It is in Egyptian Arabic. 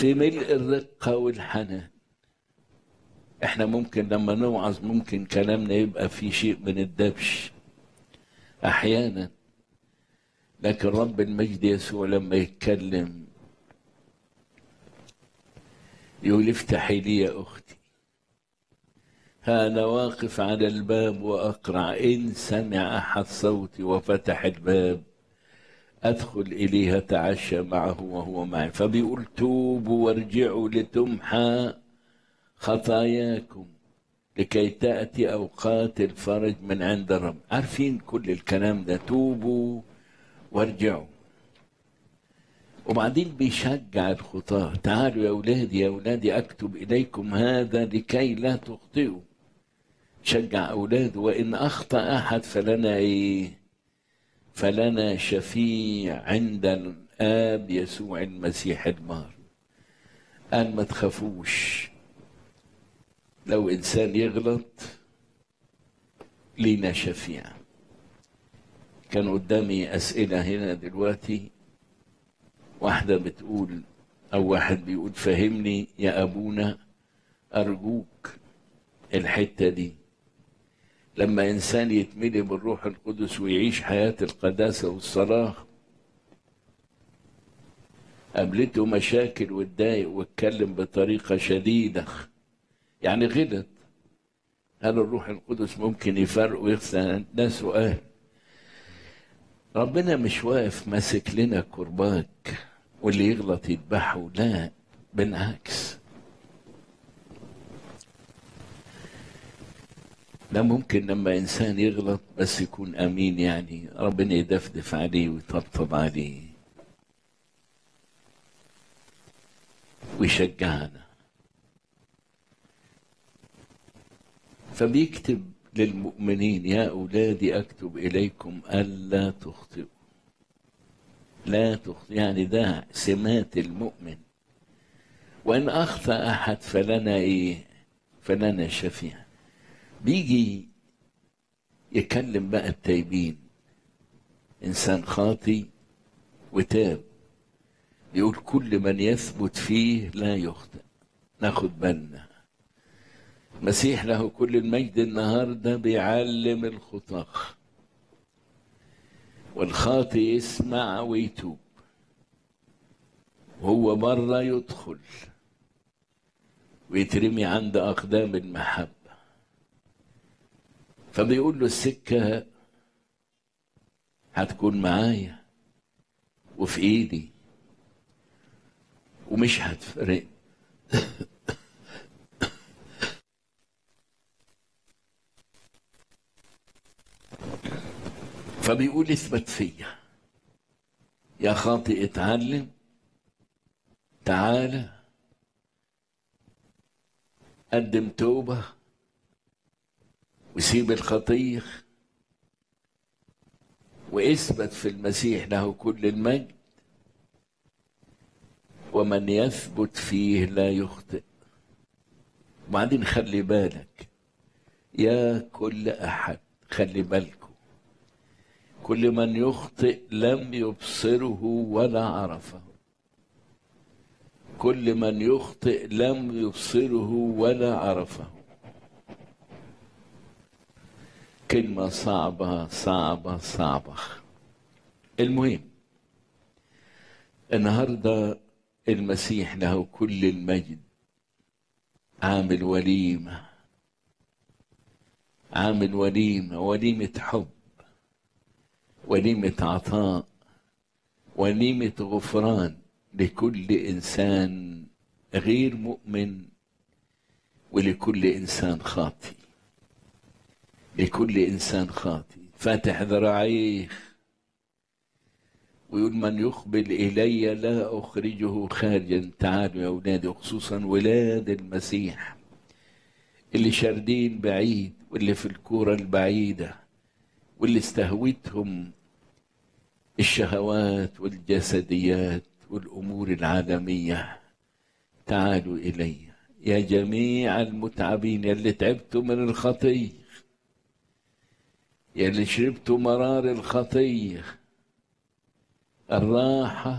في ملء الرقة والحنان احنا ممكن لما نوعظ ممكن كلامنا يبقى فيه شيء من الدبش احيانا لكن رب المجد يسوع لما يتكلم يقول افتحي لي يا اختي انا واقف على الباب واقرع ان سمع احد صوتي وفتح الباب ادخل اليه اتعشى معه وهو معي فبيقول توبوا وارجعوا لتمحى خطاياكم لكي تأتي أوقات الفرج من عند الرب عارفين كل الكلام ده توبوا وارجعوا وبعدين بيشجع الخطاة تعالوا يا أولادي يا أولادي أكتب إليكم هذا لكي لا تخطئوا شجع أولاده وإن أخطأ أحد فلنا إيه فلنا شفيع عند الآب يسوع المسيح المار قال ما تخافوش لو إنسان يغلط لينا شفيع كان قدامي أسئلة هنا دلوقتي واحدة بتقول أو واحد بيقول فهمني يا أبونا أرجوك الحتة دي لما إنسان يتملي بالروح القدس ويعيش حياة القداسة والصلاح قابلته مشاكل واتضايق واتكلم بطريقة شديدة يعني غلط هل الروح القدس ممكن يفرق ويغسل ده سؤال ربنا مش واقف ماسك لنا كرباك واللي يغلط يذبحه لا بالعكس ده ممكن لما انسان يغلط بس يكون امين يعني ربنا يدفدف عليه ويطبطب عليه ويشجعنا فبيكتب للمؤمنين يا أولادي أكتب إليكم ألا تخطئوا لا تخطئوا يعني ده سمات المؤمن وإن أخطأ أحد فلنا إيه فلنا شفيع بيجي يكلم بقى التايبين إنسان خاطي وتاب يقول كل من يثبت فيه لا يخطئ ناخد بالنا مسيح له كل المجد النهارده بيعلم الخطاة والخاطي يسمع ويتوب وهو مرة يدخل ويترمي عند أقدام المحبة فبيقول له السكة هتكون معايا وفي إيدي ومش هتفرق فبيقول اثبت فيا يا خاطئ اتعلم تعالى قدم توبة وسيب الخطية واثبت في المسيح له كل المجد ومن يثبت فيه لا يخطئ وبعدين خلي بالك يا كل أحد خلي بالكم كل من يخطئ لم يبصره ولا عرفه كل من يخطئ لم يبصره ولا عرفه كلمة صعبة صعبة صعبة المهم النهاردة المسيح له كل المجد عامل وليمة عامل وليمة وليمة حب وليمة عطاء وليمة غفران لكل إنسان غير مؤمن ولكل إنسان خاطي لكل إنسان خاطي فاتح ذراعيه ويقول من يقبل إلي لا أخرجه خارجا تعالوا يا أولادي خصوصا ولاد المسيح اللي شاردين بعيد واللي في الكورة البعيدة واللي استهوتهم الشهوات والجسديات والأمور العالمية تعالوا إلي يا جميع المتعبين يلي تعبتوا من الخطية يلي شربتوا مرار الخطيه الراحة